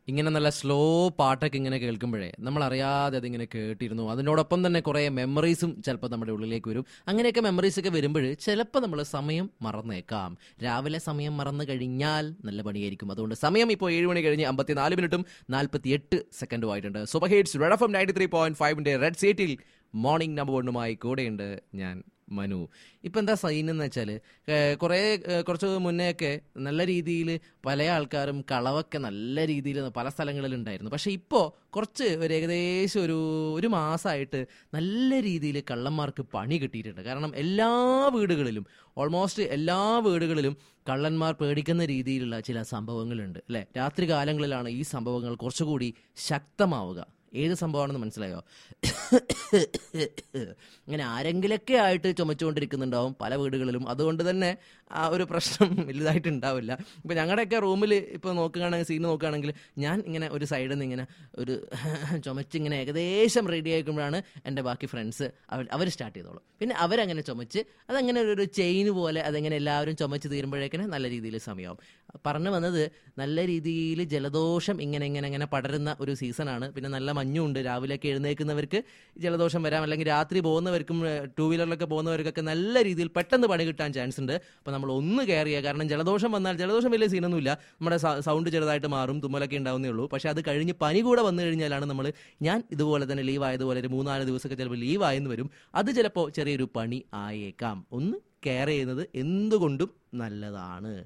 ഇങ്ങനെ നല്ല സ്ലോ പാട്ടൊക്കെ ഇങ്ങനെ കേൾക്കുമ്പോഴേ നമ്മൾ അറിയാതെ അതിങ്ങനെ കേട്ടിരുന്നു അതിനോടൊപ്പം തന്നെ കുറേ മെമ്മറീസും ചിലപ്പോൾ നമ്മുടെ ഉള്ളിലേക്ക് വരും അങ്ങനെയൊക്കെ മെമ്മറീസ് ഒക്കെ വരുമ്പോൾ ചിലപ്പോൾ നമ്മൾ സമയം മറന്നേക്കാം രാവിലെ സമയം മറന്നു കഴിഞ്ഞാൽ നല്ല പണിയായിരിക്കും അതുകൊണ്ട് സമയം ഇപ്പോൾ ഏഴ് മണി കഴിഞ്ഞ് അമ്പത്തിനാല് മിനിറ്റും നാൽപ്പത്തി എട്ട് സെക്കൻഡും ആയിട്ടുണ്ട് super hits red F M ninety three point ഫൈവിന്റെ റെഡ് സീറ്റിൽ മോർണിംഗ് നമ്പർ വണ്ണുമായി കൂടെയുണ്ട് ഞാൻ മനു ഇപ്പം എന്താ സൈൻ എന്ന് വെച്ചാൽ കുറേ ഏഹ്, കുറച്ച് മുന്നേ ഒക്കെ നല്ല രീതിയിൽ പല ആൾക്കാരും കളവൊക്കെ നല്ല രീതിയിൽ പല സ്ഥലങ്ങളിൽ ഉണ്ടായിരുന്നു പക്ഷേ ഇപ്പോൾ കുറച്ച് ഒരു ഏകദേശം ഒരു ഒരു മാസമായിട്ട് നല്ല രീതിയിൽ കള്ളന്മാർക്ക് പണി കിട്ടിയിട്ടുണ്ട് കാരണം എല്ലാ വീടുകളിലും ഓൾമോസ്റ്റ് എല്ലാ വീടുകളിലും കള്ളന്മാർ പേടിക്കുന്ന രീതിയിലുള്ള ചില സംഭവങ്ങളുണ്ട് അല്ലേ രാത്രി കാലങ്ങളിലാണ് ഈ സംഭവങ്ങൾ കുറച്ചുകൂടി ശക്തമാവുക ഏത് സംഭവമാണെന്ന് മനസ്സിലായോ ഇങ്ങനെ ആരെങ്കിലൊക്കെ ആയിട്ട് ചുമച്ചുകൊണ്ടിരിക്കുന്നുണ്ടാവും പല വീടുകളിലും അതുകൊണ്ട് തന്നെ ആ ഒരു പ്രശ്നം വലുതായിട്ട് ഉണ്ടാവില്ല ഇപ്പം ഞങ്ങളുടെയൊക്കെ റൂമിൽ ഇപ്പോൾ നോക്കുകയാണെങ്കിൽ സീൻ നോക്കുകയാണെങ്കിൽ ഞാൻ ഇങ്ങനെ ഒരു സൈഡിൽ നിന്ന് ഇങ്ങനെ ഒരു ചുമച്ചിങ്ങനെ ഏകദേശം റെഡി ആയിക്കുമ്പോഴാണ് എൻ്റെ ബാക്കി ഫ്രണ്ട്സ് അവർ അവർ സ്റ്റാർട്ട് ചെയ്തോളും പിന്നെ അവരങ്ങനെ ചുമച്ച് അതങ്ങനെ ഒരു- ഒരു ചെയിൻ പോലെ അതങ്ങനെ എല്ലാവരും ചുമച്ച് തീരുമ്പോഴേക്കിന് നല്ല രീതിയിൽ സമയമാവും പറഞ്ഞു വന്നത് നല്ല രീതിയിൽ ജലദോഷം ഇങ്ങനെ ഇങ്ങനെ ഇങ്ങനെ പടരുന്ന ഒരു സീസണാണ് പിന്നെ നല്ല മഞ്ഞുണ്ട് രാവിലെയൊക്കെ എഴുന്നേൽക്കുന്നവർക്ക് ജലദോഷം വരാം അല്ലെങ്കിൽ രാത്രി പോകുന്നവർക്കും ടൂ വീലറിലൊക്കെ പോകുന്നവർക്കൊക്കെ നല്ല രീതിയിൽ പെട്ടെന്ന് പണി കിട്ടാൻ ചാൻസ് ഉണ്ട് അപ്പോൾ നമ്മൾ ഒന്ന് കെയർ ചെയ്യുക കാരണം ജലദോഷം വന്നാൽ ജലദോഷം വലിയ സീനൊന്നുമില്ല നമ്മുടെ സൗണ്ട് ചെറുതായിട്ട് മാറും തുമ്മലൊക്കെ ഉണ്ടാവുന്നേ ഉള്ളൂ പക്ഷേ അത് കഴിഞ്ഞ് പനി കൂടെ വന്നു കഴിഞ്ഞാലാണ് നമ്മൾ ഞാൻ ഇതുപോലെ തന്നെ ലീവ് ആയതുപോലെ ഒരു മൂന്നാല് ദിവസമൊക്കെ ചിലപ്പോൾ ലീവ് ആയെന്ന് വരും അത് ചിലപ്പോൾ ചെറിയൊരു പണി ആയേക്കാം ഒന്ന് കെയർ ചെയ്യുന്നത് എന്തുകൊണ്ടും നല്ലതാണ്